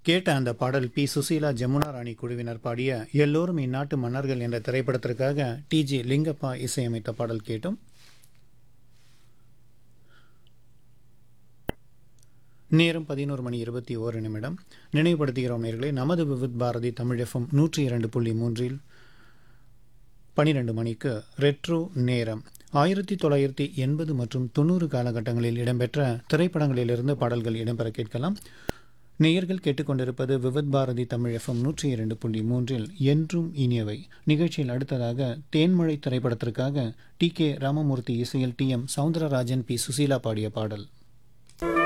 கேட்ட அந்த பாடல் பி சுசீலா ஜமுனா ராணி குழுவினர் பாடிய எல்லோரும் இந்நாட்டு மன்னர்கள் என்ற திரைப்படத்திற்காக டி ஜி லிங்கப்பா இசையமைத்த பாடல் கேட்டோம் நேரம் பதினோரு மணி இருபத்தி ஓரு நிமிடம் நினைவுபடுத்துகிறோம் நேர்களே நமது விவித் பாரதி தமிழ் எஃப்எம் நூற்றி இரண்டு புள்ளி மூன்றில் பனிரெண்டு மணிக்கு ரெட்ரோ நேரம் ஆயிரத்தி தொள்ளாயிரத்தி எண்பது மற்றும் தொண்ணூறு காலகட்டங்களில் இடம்பெற்ற திரைப்படங்களிலிருந்து பாடல்கள் இடம்பெற கேட்கலாம் நேயர்கள் கேட்டுக்கொண்டிருப்பது விவித் பாரதி தமிழ் எஃப்எம் நூற்றி இரண்டு புள்ளி மூன்றில் என்றும் இனியவை நிகழ்ச்சியில் அடுத்ததாக தேன்மழை திரைப்படத்திற்காக டி கே ராமமூர்த்தி இசையில் T M Soundararajan P Susheela பாடிய பாடல்